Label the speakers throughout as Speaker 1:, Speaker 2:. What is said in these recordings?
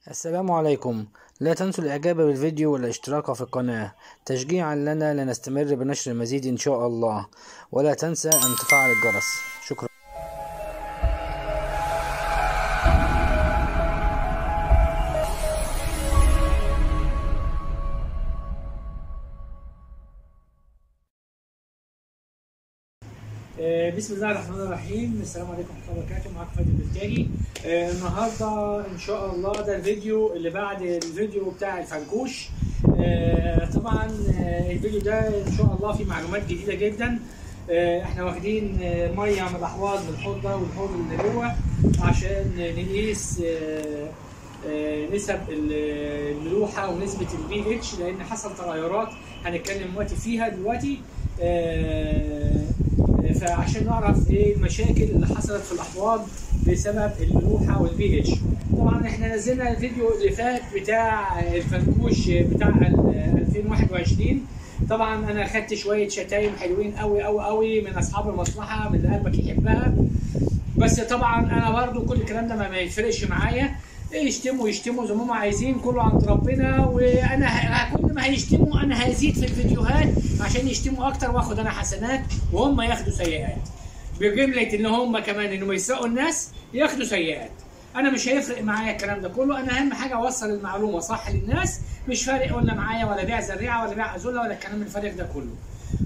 Speaker 1: السلام عليكم لا تنسوا الاعجاب بالفيديو والاشتراك في القناة تشجيعا لنا لنستمر بنشر المزيد ان شاء الله ولا تنسى ان تفعل الجرس شكرا
Speaker 2: آه، بسم الله الرحمن الرحيم السلام عليكم ورحمه الله وبركاته معاكم فادي البلتاجي آه، النهارده ان شاء الله ده الفيديو اللي بعد الفيديو بتاع الفنكوش آه، طبعا آه، الفيديو ده ان شاء الله فيه معلومات جديده جدا آه، احنا واخدين آه، ميه من الاحواض من الحوض ده والحوض اللي جوه عشان نقيس آه، آه، نسب ال- الملوحه ونسبه البي اتش لان حصل تغيرات هنتكلم دلوقتي فيها دلوقتي آه، فعشان نعرف ايه المشاكل اللي حصلت في الاحواض بسبب الملوحه والبي اتش طبعا احنا نزلنا الفيديو اللي فات بتاع الفنكوش بتاع ال 2021 طبعا انا خدت شويه شتايم حلوين قوي قوي قوي من اصحاب المصلحه من اللي قلبك يحبها بس طبعا انا برضو كل الكلام ده ما ما يفرقش معايا يشتموا يشتموا زي ما هم عايزين كله عند ربنا وانا ه- كل ما هيشتموا انا هزيد في الفيديوهات عشان يشتموا اكتر واخد انا حسنات وهم ياخدوا سيئات بجمله ان هم كمان انهم يسرقوا الناس ياخدوا سيئات انا مش هيفرق معايا الكلام ده كله انا اهم حاجه اوصل المعلومه صح للناس مش فارق ولا معايا ولا بيع زريعه ولا بيع ازوله ولا الكلام الفارغ ده كله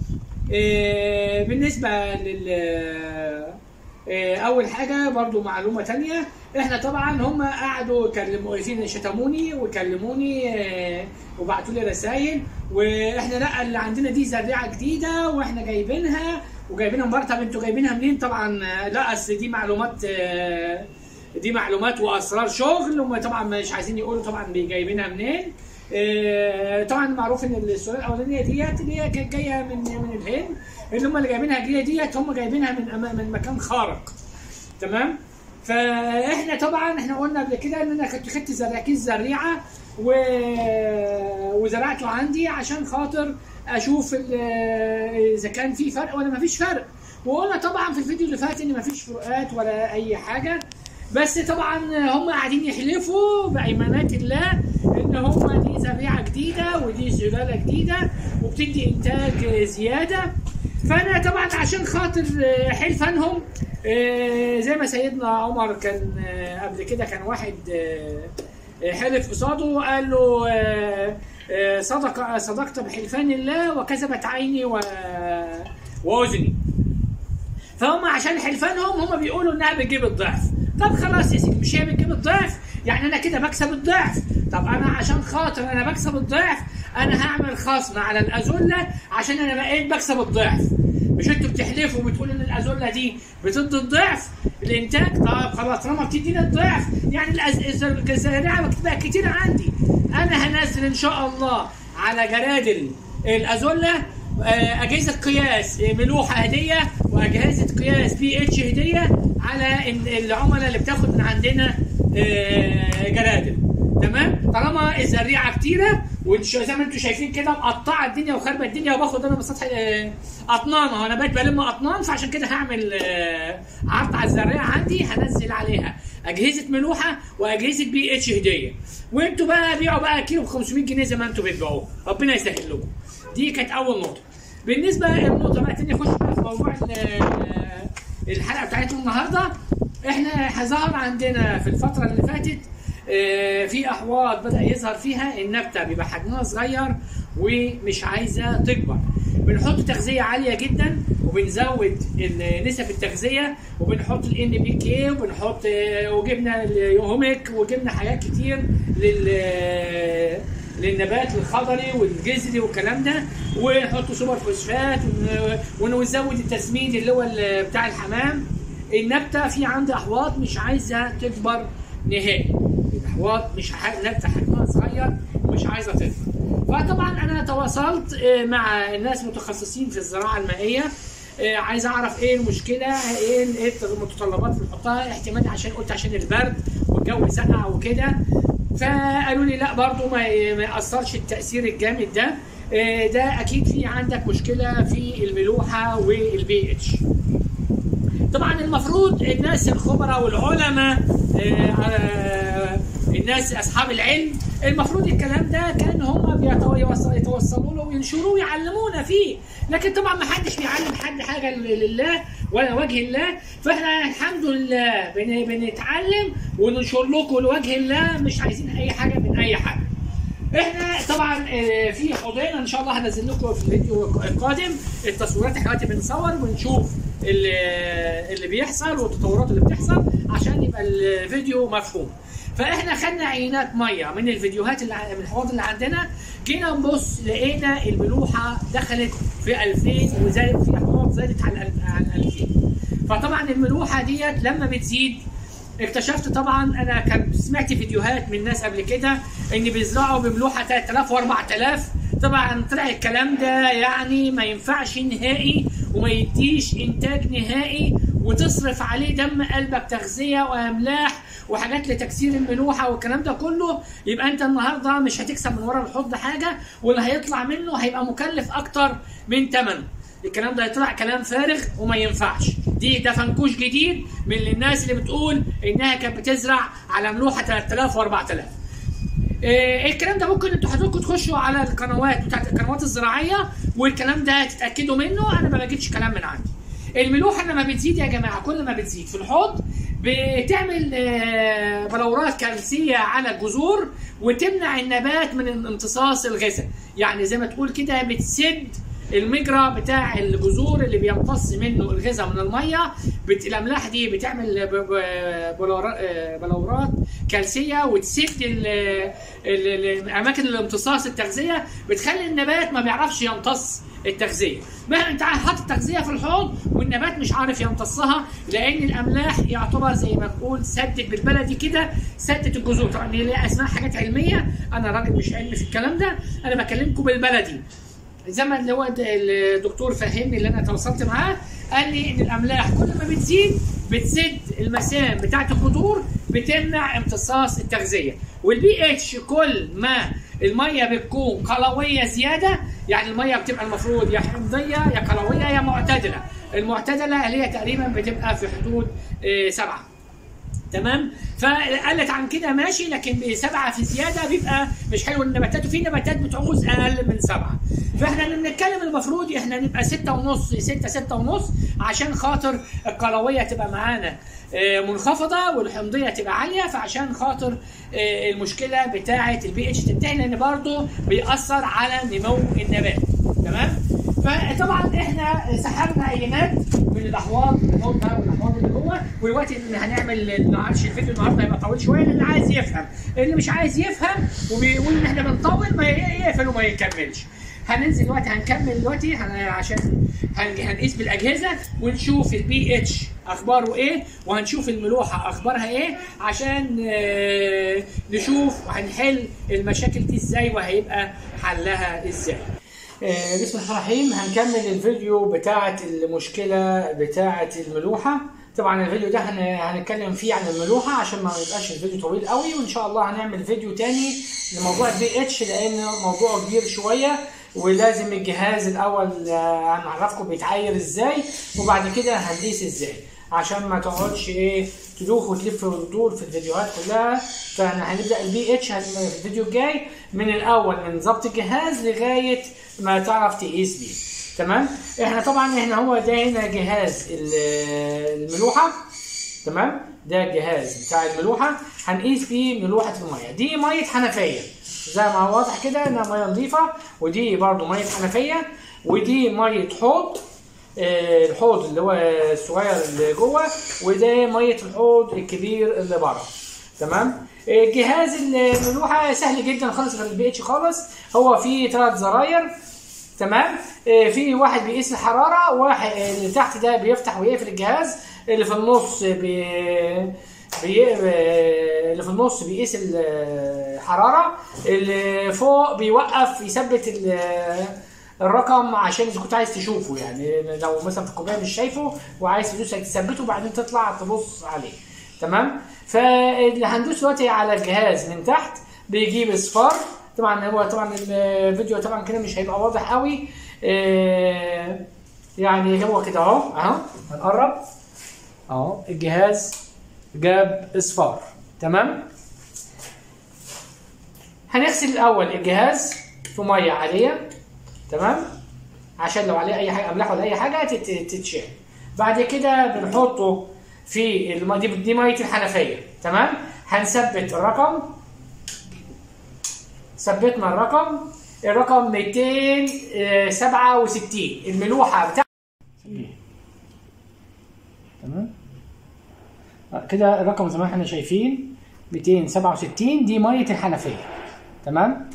Speaker 2: إيه، بالنسبه لل إيه، اول حاجه برضو معلومه تانية احنا طبعا هم قعدوا يكلموا في شتموني وكلموني إيه، وبعتوا لي رسائل واحنا لا اللي عندنا دي زريعه جديده واحنا جايبينها وجايبينها من بره طب انتوا جايبينها منين طبعا آه، لا اصل دي معلومات آه، دي معلومات واسرار شغل هم طبعا مش عايزين يقولوا طبعا جايبينها منين آه، طبعا معروف ان السؤال الاولانيه ديت اللي هي كانت جايه من من الهند اللي هم اللي جايبينها جديده ديت هم جايبينها من أما- من مكان خارق تمام فاحنا طبعا احنا قلنا قبل كده ان انا كنت خدت زرع كيس زريعه و... وزرعته عندي عشان خاطر اشوف ال- اذا كان في فرق ولا ما فيش فرق وقلنا طبعا في الفيديو اللي فات ان ما فيش فروقات ولا اي حاجه بس طبعا هم قاعدين يحلفوا بايمانات الله ان هم دي زريعه جديده ودي سلاله جديده وبتدي انتاج زياده فانا طبعا عشان خاطر آه، حلفانهم آه، زي ما سيدنا عمر كان آه، قبل كده كان واحد آه، آه، حلف قصاده وقال له آه، آه، صدق صدقت بحلفان الله وكذبت عيني و- واذني فهم عشان حلفانهم هم بيقولوا انها بتجيب الضعف طب خلاص يا سيدي مش هي بتجيب الضعف يعني انا كده بكسب الضعف طب انا عشان خاطر انا بكسب الضعف انا هعمل خصم على الازله عشان انا بقيت بكسب الضعف مش انتوا بتحلفوا وبتقولوا ان الازله دي بتدي الضعف الانتاج طب خلاص طالما بتديني الضعف يعني الأز- الز- الزريعه بتبقى كتير عندي انا هنزل ان شاء الله على جرادل الازله آه، اجهزه قياس آه، ملوحه هديه واجهزه قياس بي اتش هديه على ال- العملاء اللي بتاخد من عندنا آه، جرادل تمام طالما الزريعه كتيره وزي ما انتم شايفين كده مقطعه الدنيا وخربة الدنيا وباخد انا من سطح آه، اطنان اهو انا بقيت بلم اطنان فعشان كده هعمل آه، عرض على الزريعه عندي هنزل عليها اجهزه ملوحه واجهزه بي اتش هديه وانتوا بقى بيعوا بقى كيلو ب 500 جنيه زي ما انتوا بتبيعوه ربنا يسهل لكم دي كانت اول نقطه بالنسبه للنقطه بقى الثانيه نخش بقى في موضوع ال- الحلقه بتاعتنا النهارده احنا ظهر عندنا في الفتره اللي فاتت آه، في احواض بدا يظهر فيها النبته بيبقى حجمها صغير ومش عايزه تكبر بنحط تغذيه عاليه جدا وبنزود ال- نسب التغذيه وبنحط الان بي كي وبنحط آه، وجبنا اليوميك وجبنا حاجات كتير لل للنبات الخضري والجذري والكلام ده ونحط سوبر فوسفات ون- ونزود التسميد اللي هو ال- بتاع الحمام النبته في عندي احواض مش عايزه تكبر نهائي الاحواض مش ح- نبته حجمها صغير ومش عايزه تكبر فطبعا انا تواصلت آه، مع ناس متخصصين في الزراعه المائيه آه، عايز اعرف ايه المشكله ايه ال- ايه المتطلبات اللي بنحطها احتمال عشان قلت عشان البرد والجو سقع وكده فقالوا لي لا برضو ما ما ياثرش التاثير الجامد ده آه، ده اكيد في عندك مشكله في الملوحه والبي اتش طبعا المفروض الناس الخبراء والعلماء آه، آه، الناس الناس اصحاب العلم المفروض الكلام ده كان هم يتوصلوا له وينشروه ويعلمونا فيه لكن طبعا ما حدش بيعلم حد حاجه لله ولا وجه الله فاحنا الحمد لله بن- بنتعلم وننشر لكم لوجه الله مش عايزين اي حاجه من اي حد احنا طبعا آه، في حوضين ان شاء الله هنزل لكم في الفيديو القادم التصويرات احنا دلوقتي بنصور ونشوف اللي, اللي بيحصل والتطورات اللي بتحصل عشان يبقى الفيديو مفهوم فاحنا خدنا عينات ميه من الفيديوهات اللي ع- من الحوض اللي عندنا جينا نبص لقينا الملوحه دخلت في 2000 وزادت في حوض زادت عن ال- عن 2000 فطبعا الملوحه ديت لما بتزيد اكتشفت طبعا انا كان سمعت فيديوهات من ناس قبل كده ان بيزرعوا بملوحه 3000 و4000 طبعا طلع الكلام ده يعني ما ينفعش نهائي وما يديش انتاج نهائي وتصرف عليه دم قلبك تغذيه واملاح وحاجات لتكسير الملوحه والكلام ده كله يبقى انت النهارده مش هتكسب من ورا الحوض حاجه واللي هيطلع منه هيبقى مكلف اكتر من ثمنه الكلام ده هيطلع كلام فارغ وما ينفعش دي ده فنكوش جديد من الناس اللي بتقول انها كانت بتزرع على ملوحه 3000 و4000 إيه الكلام ده ممكن انتوا حضراتكم تخشوا على القنوات بتاعت القنوات الزراعيه والكلام ده تتاكدوا منه انا ما بجيبش كلام من عندي الملوحه لما بتزيد يا جماعه كل ما بتزيد في الحوض بتعمل آه، بلورات كالسيه على الجذور وتمنع النبات من امتصاص الغذاء يعني زي ما تقول كده بتسد المجرى بتاع الجذور اللي بيمتص منه الغذاء من الميه بت... الاملاح دي بتعمل ب... ب... بلورا- آه، بلورات كالسيه وتسد ال... ال... ال- اماكن الامتصاص التغذيه بتخلي النبات ما بيعرفش يمتص التغذيه مهما انت حاطط تغذيه في الحوض والنبات مش عارف يمتصها لان الاملاح يعتبر زي ما بقول سدت بالبلدي كده سدت الجذور طبعا دي ليها اسماء حاجات علميه انا راجل مش علمي في الكلام ده انا بكلمكم بالبلدي زي ما اللي هو د- الدكتور فهمني اللي انا تواصلت معاه قال لي ان الاملاح كل ما بتزيد بتسد المسام بتاعت الجذور بتمنع امتصاص التغذيه والبي اتش كل ما الميه بتكون قلويه زياده يعني الميه بتبقى المفروض يا حمضيه يا قلويه يا معتدله المعتدله اللي هي تقريبا بتبقى في حدود آه، سبعه تمام فقلت عن كده ماشي لكن سبعه في زياده بيبقى مش حلو النباتات وفي نباتات بتعوز اقل من سبعه فاحنا اللي بنتكلم المفروض احنا نبقى ستة ونص ستة ستة ونص عشان خاطر القلويه تبقى معانا آه، منخفضه والحمضيه تبقى عاليه فعشان خاطر آه، المشكله بتاعه البي اتش تنتهي لان برضه بيأثر على نمو النبات تمام فطبعا احنا سحبنا عينات من الاحواض الحوض ده والاحواض اللي جوه ودلوقتي إن هنعمل معرفش الفيديو النهارده هيبقى طويل شويه للي عايز يفهم اللي مش عايز يفهم وبيقول ان احنا بنطول ما يقفل وما يكملش هننزل دلوقتي هنكمل دلوقتي هن- عشان هن- هنقيس بالاجهزه ونشوف البي اتش اخباره ايه وهنشوف الملوحه اخبارها ايه عشان آه، نشوف وهنحل المشاكل دي ازاي وهيبقى حلها ازاي آه، بسم الله الرحمن الرحيم هنكمل الفيديو بتاعة المشكلة بتاعة الملوحة طبعا الفيديو ده هن- هنتكلم فيه عن الملوحة عشان ما يبقاش الفيديو طويل قوي وان شاء الله هنعمل فيديو تاني لموضوع البي اتش لان موضوع كبير شوية ولازم الجهاز الاول آه، هنعرفكم بيتعاير ازاي وبعد كده هنقيس ازاي عشان ما تقعدش ايه تدوخ وتلف وتدور في الفيديوهات كلها فاحنا هنبدا البي اتش في الفيديو الجاي من الاول من ضبط الجهاز لغايه ما تعرف تقيس بيه تمام احنا طبعا احنا هو ده هنا جهاز ال- الملوحه تمام ده الجهاز بتاع الملوحه هنقيس بيه ملوحه الميه دي ميه حنفيه زي ما هو واضح كده انها ميه نظيفه ودي برضو ميه حنفيه ودي ميه حوض آه، الحوض اللي هو الصغير اللي جوه وده ميه الحوض الكبير اللي بره تمام آه، جهاز الملوحه سهل جدا خالص غير البي اتش خالص هو فيه ثلاث زراير تمام آه، في واحد بيقيس الحراره واحد آه، اللي تحت ده بيفتح ويقفل الجهاز اللي في النص بي... بي... آه، اللي في النص بيقيس الحراره اللي فوق بيوقف يثبت ال... الرقم عشان اذا كنت عايز تشوفه يعني لو مثلا في الكوبايه مش شايفه وعايز تدوس تثبته وبعدين تطلع تبص عليه تمام فاللي هندوس دلوقتي على الجهاز من تحت بيجيب اصفار طبعا هو طبعا الفيديو طبعا كده مش هيبقى واضح قوي آه، يعني هو كده اهو اهو هنقرب اهو الجهاز جاب اصفار تمام هنغسل الاول الجهاز في ميه عاديه تمام عشان لو عليه اي حاجه املاح ولا اي حاجه تت- تتشال بعد كده بنحطه في الم... دي, دي ميه الحنفيه تمام هنثبت الرقم ثبتنا الرقم الرقم 267 الملوحه بتاع تمام آه، كده الرقم زي ما احنا شايفين 267 دي ميه الحنفيه تمام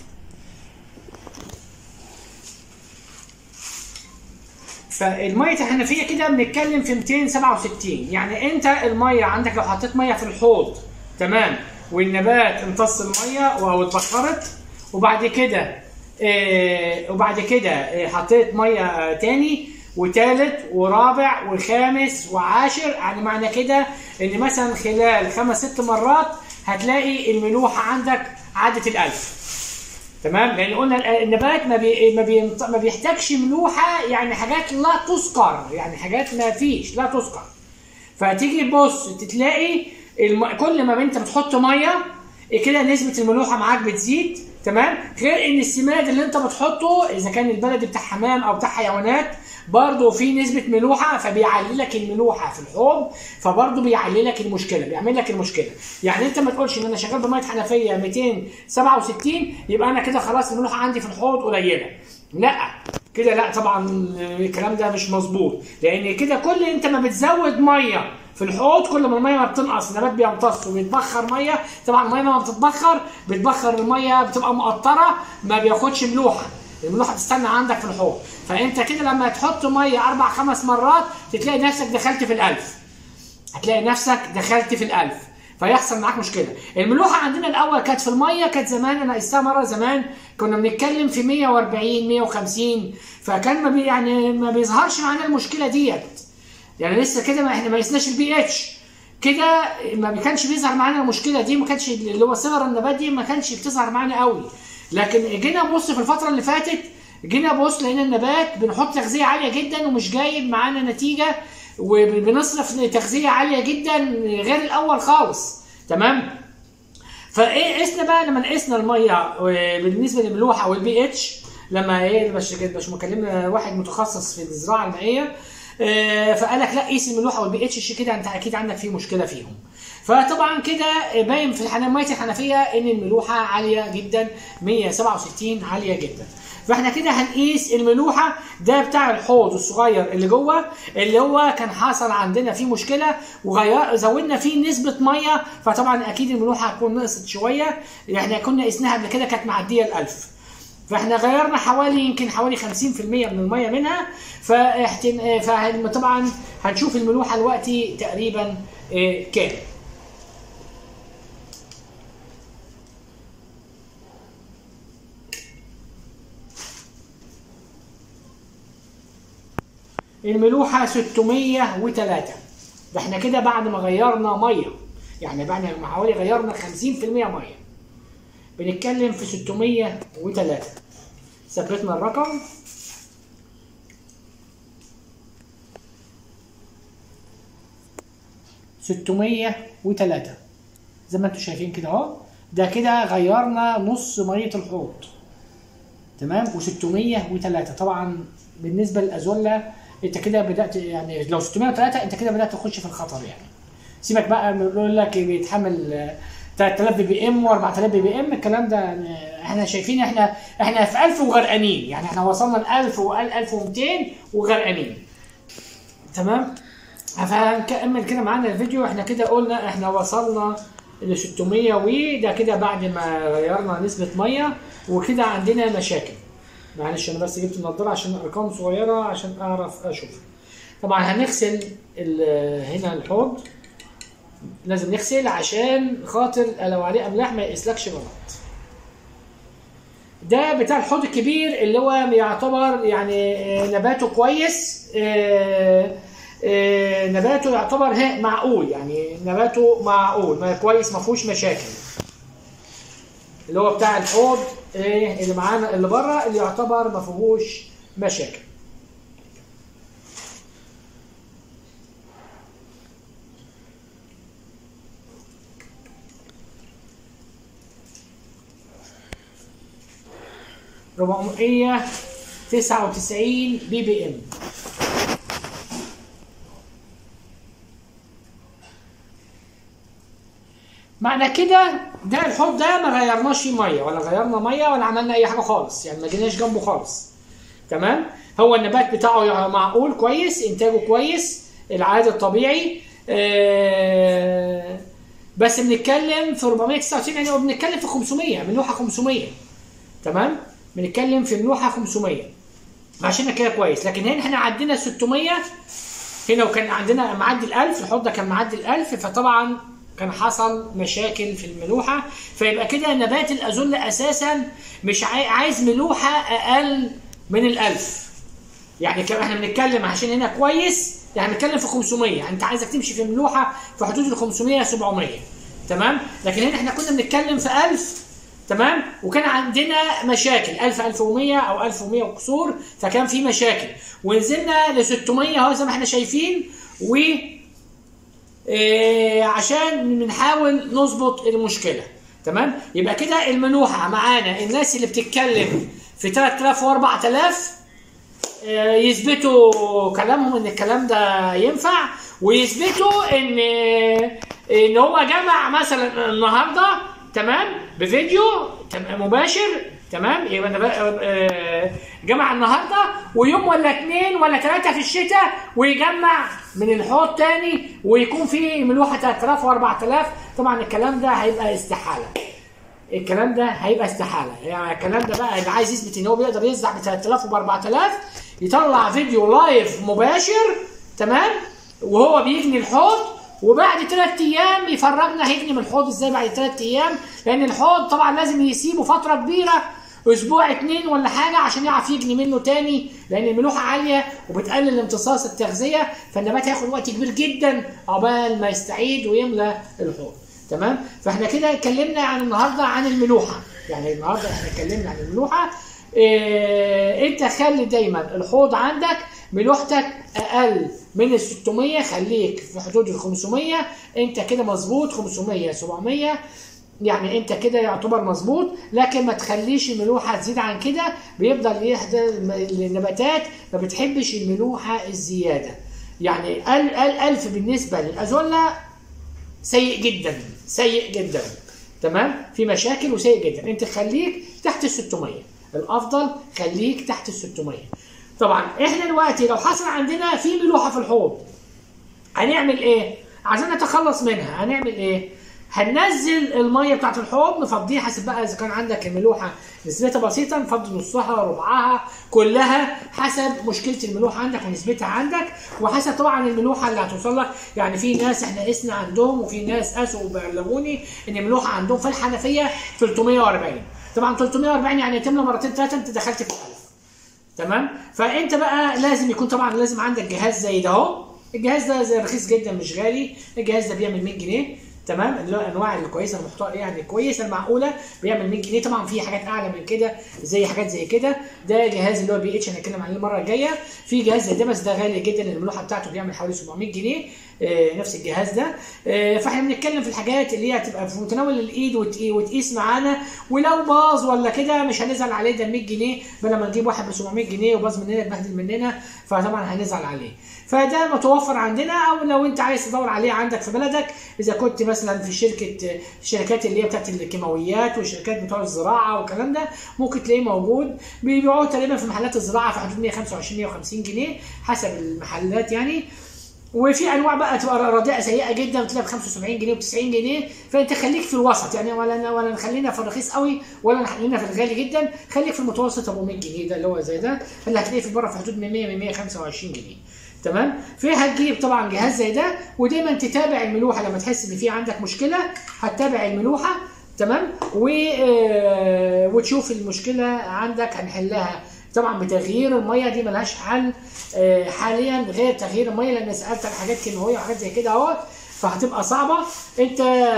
Speaker 2: فالميه الحنفيه كده بنتكلم في 267 يعني انت الميه عندك لو حطيت ميه في الحوض تمام والنبات امتص الميه او اتبخرت وبعد كده آه وبعد كده آه حطيت ميه آه تاني وتالت ورابع وخامس وعاشر يعني معنى كده ان مثلا خلال خمس ست مرات هتلاقي الملوحه عندك عدت الالف تمام لان قلنا النبات ما بي ما, بينط... ما بيحتاجش ملوحه يعني حاجات لا تذكر يعني حاجات ما فيش لا تذكر فتيجي تبص تلاقي الم... كل ما انت بتحط ميه كده نسبه الملوحه معاك بتزيد تمام غير ان السماد اللي انت بتحطه اذا كان البلدي بتاع حمام او بتاع حيوانات برضه في نسبة ملوحة فبيعلي لك الملوحة في الحوض فبرضه بيعلي لك المشكلة بيعمل لك المشكلة يعني انت ما تقولش ان انا شغال بمية حنفية 267 يبقى انا كده خلاص الملوحة عندي في الحوض قليلة لا كده لا طبعا الكلام ده مش مظبوط لان كده كل انت ما بتزود ميه في الحوض كل ما الميه ما بتنقص النبات بيمتص وبيتبخر ميه طبعا الميه لما بتتبخر بتبخر الميه بتبقى مقطره ما بياخدش ملوحه الملوحه بتستنى عندك في الحوض فانت كده لما تحط ميه اربع خمس مرات تلاقي نفسك دخلت في الالف هتلاقي نفسك دخلت في الالف فيحصل معاك مشكله الملوحه عندنا الاول كانت في الميه كانت زمان انا قستها مره زمان كنا بنتكلم في 140 150 فكان ما بي يعني ما بيظهرش معانا المشكله ديت يعني لسه كده ما احنا ما قسناش البي اتش كده ما كانش بيظهر معانا المشكله دي ما كانش اللي هو صغر النبات دي ما كانش بتظهر معانا قوي لكن جينا نبص في الفتره اللي فاتت جينا نبص لقينا النبات بنحط تغذيه عاليه جدا ومش جايب معانا نتيجه وبنصرف تغذيه عاليه جدا غير الاول خالص تمام فايه قسنا بقى لما قسنا الميه بالنسبه للملوحه والبي اتش لما ايه مش مش مكلمنا واحد متخصص في الزراعه المائيه فقال لك لا قيس الملوحه والبي اتش كده انت اكيد عندك فيه مشكله فيهم فطبعا كده باين في الحنفيه ميه الحنفيه ان الملوحه عاليه جدا 167 عاليه جدا فاحنا كده هنقيس الملوحه ده بتاع الحوض الصغير اللي جوه اللي هو كان حصل عندنا فيه مشكله وغير زودنا فيه نسبه ميه فطبعا اكيد الملوحه هتكون نقصت شويه احنا كنا قسناها قبل كده كانت معديه ال1000 فاحنا غيرنا حوالي يمكن حوالي 50% من الميه منها فاحتم... فطبعا هنشوف الملوحه دلوقتي تقريبا كام الملوحه 603 ده احنا كده بعد ما غيرنا ميه يعني بعد ما حوالي غيرنا 50% ميه بنتكلم في 603 ثبتنا الرقم ستمية وتلاتة زي ما انتم شايفين كده اهو ده كده غيرنا نص مية الحوض تمام و603 طبعا بالنسبة للأزولة انت كده بدأت يعني لو 603 انت كده بدأت تخش في الخطر يعني سيبك بقى بيقول لك بيتحمل 3000 بي بي ام و4000 بي بي ام الكلام ده احنا شايفين احنا احنا في 1000 وغرقانين يعني احنا وصلنا ل 1000 و 1200 وغرقانين تمام فهنكمل كده معانا الفيديو احنا كده قلنا احنا وصلنا ل 600 وده كده بعد ما غيرنا نسبة مية وكده عندنا مشاكل معلش انا بس جبت النضاره عشان ارقام صغيره عشان اعرف اشوف طبعا هنغسل هنا الحوض لازم نغسل عشان خاطر لو عليه املاح ما يقسلكش غلط ده بتاع الحوض الكبير اللي هو يعتبر يعني نباته كويس نباته يعتبر معقول يعني نباته معقول ما كويس ما فيهوش مشاكل اللي هو بتاع الحوض اللي معانا اللي بره اللي يعتبر ما فيهوش مشاكل 499 بي بي ام معنى كده ده الحوض ده ما غيرناش فيه ميه ولا غيرنا ميه ولا عملنا اي حاجه خالص يعني ما جيناش جنبه خالص تمام هو النبات بتاعه معقول كويس انتاجه كويس العادي الطبيعي آه بس بنتكلم في 499 يعني بنتكلم في 500 ملوحه 500 تمام بنتكلم في ملوحه 500 عشان كده كويس لكن هنا احنا عدينا 600 هنا وكان عندنا معدي ال 1000 الحوض ده كان معدي ال 1000 فطبعا كان حصل مشاكل في الملوحه فيبقى كده نبات الازولا اساسا مش عايز ملوحه اقل من ال 1000 يعني كمان احنا بنتكلم عشان هنا كويس يعني بنتكلم في 500 يعني انت عايزك تمشي في ملوحه في حدود ال 500 700 تمام لكن هنا احنا كنا بنتكلم في 1000 تمام وكان عندنا مشاكل 1000 1100 او 1100 وكسور فكان في مشاكل ونزلنا ل 600 اهو زي ما احنا شايفين و إيه عشان بنحاول نظبط المشكله تمام يبقى كده الملوحه معانا الناس اللي بتتكلم في 3000 و4000 يثبتوا كلامهم ان الكلام ده ينفع ويثبتوا ان ان هو جمع مثلا النهارده تمام بفيديو مباشر تمام يبقى انا جمع النهارده ويوم ولا اثنين ولا ثلاثه في الشتاء ويجمع من الحوض تاني ويكون في ملوحه 3000 و4000 طبعا الكلام ده هيبقى استحاله الكلام ده هيبقى استحاله يعني الكلام ده بقى اللي عايز يثبت ان هو بيقدر يزرع ب 3000 وب 4000 يطلع فيديو لايف مباشر تمام وهو بيجني الحوض وبعد ثلاث ايام يفرجنا هيجني من الحوض ازاي بعد ثلاث ايام لان الحوض طبعا لازم يسيبه فتره كبيره اسبوع اتنين ولا حاجه عشان يعرف يجني منه تاني لان الملوحه عاليه وبتقلل امتصاص التغذيه فالنبات هياخد وقت كبير جدا عقبال ما يستعيد ويملى الحوض تمام فاحنا كده اتكلمنا عن النهارده عن الملوحه يعني النهارده احنا اتكلمنا عن الملوحه إيه انت خلي دايما الحوض عندك ملوحتك اقل من ال 600 خليك في حدود ال 500 انت كده مظبوط 500 700 يعني انت كده يعتبر مظبوط لكن ما تخليش الملوحه تزيد عن كده بيفضل يحدى النباتات ما بتحبش الملوحه الزياده يعني ال ال 1000 بالنسبه للازولا سيء جدا سيء جدا تمام في مشاكل وسيء جدا انت خليك تحت ال 600 الافضل خليك تحت ال 600 طبعا احنا دلوقتي لو حصل عندنا في ملوحه في الحوض هنعمل ايه عشان نتخلص منها هنعمل ايه هننزل الميه بتاعت الحوض نفضيها حسب بقى اذا كان عندك الملوحه نسبتها بسيطه نفضي نصها ربعها كلها حسب مشكله الملوحه عندك ونسبتها عندك وحسب طبعا الملوحه اللي هتوصل لك يعني في ناس احنا قسنا عندهم وفي ناس قاسوا وبلغوني ان الملوحه عندهم في الحنفيه 340 طبعا 340 يعني تملى مرتين ثلاثه انت دخلت في 1000 تمام فانت بقى لازم يكون طبعا لازم عندك جهاز زي ده اهو الجهاز ده زي رخيص جدا مش غالي الجهاز ده بيعمل 100 جنيه تمام اللي هو الانواع الكويسه المحتوى يعني كويسه المعقوله بيعمل 100 جنيه طبعا في حاجات اعلى من كده زي حاجات زي كده ده جهاز اللي هو بي اتش هنتكلم عليه المره الجايه في جهاز زي ده بس ده غالي جدا الملوحه بتاعته بيعمل حوالي 700 جنيه آه نفس الجهاز ده آه فاحنا بنتكلم في الحاجات اللي هي هتبقى في متناول الايد وتقيس معانا ولو باظ ولا كده مش هنزعل عليه ده 100 جنيه بدل ما نجيب واحد ب 700 جنيه وباظ مننا اتبهدل مننا فطبعا هنزعل عليه فده متوفر عندنا او لو انت عايز تدور عليه عندك في بلدك اذا كنت مثلا في شركه الشركات اللي هي بتاعت الكيماويات والشركات بتوع الزراعه والكلام ده ممكن تلاقيه موجود بيبيعوه تقريبا في محلات الزراعه في حدود 125 150 جنيه حسب المحلات يعني وفي انواع بقى تبقى رديئه سيئه جدا بتلاقيها ب 75 جنيه و90 جنيه فانت خليك في الوسط يعني ولا ولا نخلينا في الرخيص قوي ولا نخلينا في الغالي جدا خليك في المتوسط ابو 100 جنيه ده اللي هو زي ده اللي هتلاقيه في بره في حدود من 100 ل 125 جنيه تمام في هتجيب طبعا جهاز زي ده ودايما تتابع الملوحه لما تحس ان في عندك مشكله هتتابع الملوحه تمام و آه وتشوف المشكله عندك هنحلها طبعا بتغيير الميه دي ملهاش حل آه حاليا غير تغيير الميه لان سالت عن حاجات كيماويه وحاجات زي كده اهوت فهتبقى صعبه انت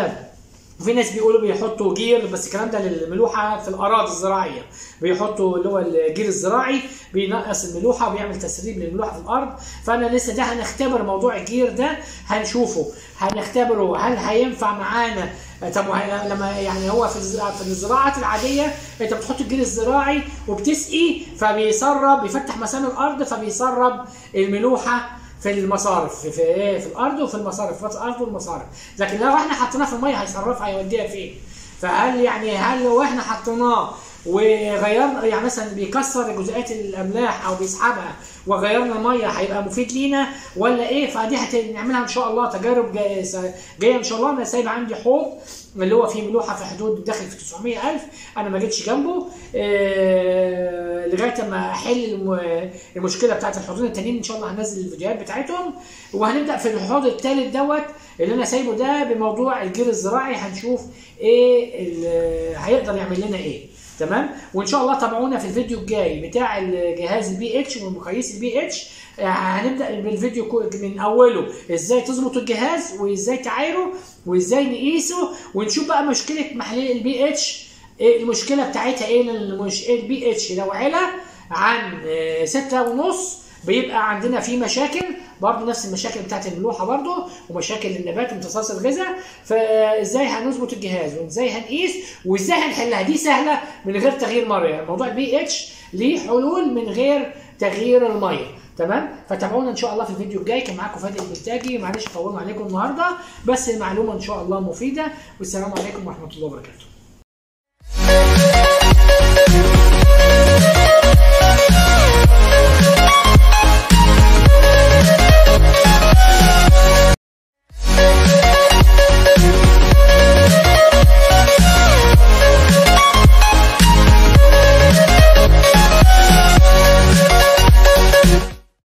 Speaker 2: وفي ناس بيقولوا بيحطوا جير بس الكلام ده للملوحه في الاراضي الزراعيه بيحطوا اللي هو الجير الزراعي بينقص الملوحه وبيعمل تسريب للملوحه في الارض فانا لسه ده هنختبر موضوع الجير ده هنشوفه هنختبره هل هينفع معانا طب وه- لما يعني هو في الز- في الزراعه العاديه انت بتحط الجير الزراعي وبتسقي فبيسرب بيفتح مسام الارض فبيسرب الملوحه في المصارف في في ايه في الارض وفي المصارف في الارض والمصارف لكن لو احنا حطيناه في الميه هيصرفها هيوديها فين فهل يعني هل لو احنا حطيناه وغيرنا يعني مثلا بيكسر جزيئات الاملاح او بيسحبها وغيرنا الميه هيبقى مفيد لينا ولا ايه فدي هنعملها ان شاء الله تجارب جايه جايه ان شاء الله انا سايب عندي حوض اللي هو فيه ملوحه في حدود داخل في 900000 انا ما جيتش جنبه آه لغايه ما احل الم- المشكله بتاعت الحوضين التانيين ان شاء الله هنزل الفيديوهات بتاعتهم وهنبدا في الحوض الثالث دوت اللي انا سايبه ده بموضوع الجير الزراعي هنشوف ايه ال- هيقدر يعمل لنا ايه تمام وان شاء الله تابعونا في الفيديو الجاي بتاع الجهاز البي اتش ومقاييس البي اتش هنبدا بالفيديو كو- من اوله ازاي تظبط الجهاز وازاي تعايره وازاي نقيسه ونشوف بقى مشكله محلول البي اتش ايه المشكله بتاعتها ايه لان المش... البي اتش لو علا عن آه، ستة ونص بيبقى عندنا في مشاكل برضه نفس المشاكل بتاعت الملوحه برضه ومشاكل النبات وامتصاص الغذاء فازاي هنظبط الجهاز وازاي هنقيس وازاي هنحلها دي سهله من غير تغيير ميه موضوع البي اتش ليه حلول من غير تغيير الميه تمام فتابعونا ان شاء الله في الفيديو الجاي كان معاكم فادي البلتاجي معلش طولنا عليكم النهارده بس المعلومه ان شاء الله مفيده والسلام عليكم ورحمه الله وبركاته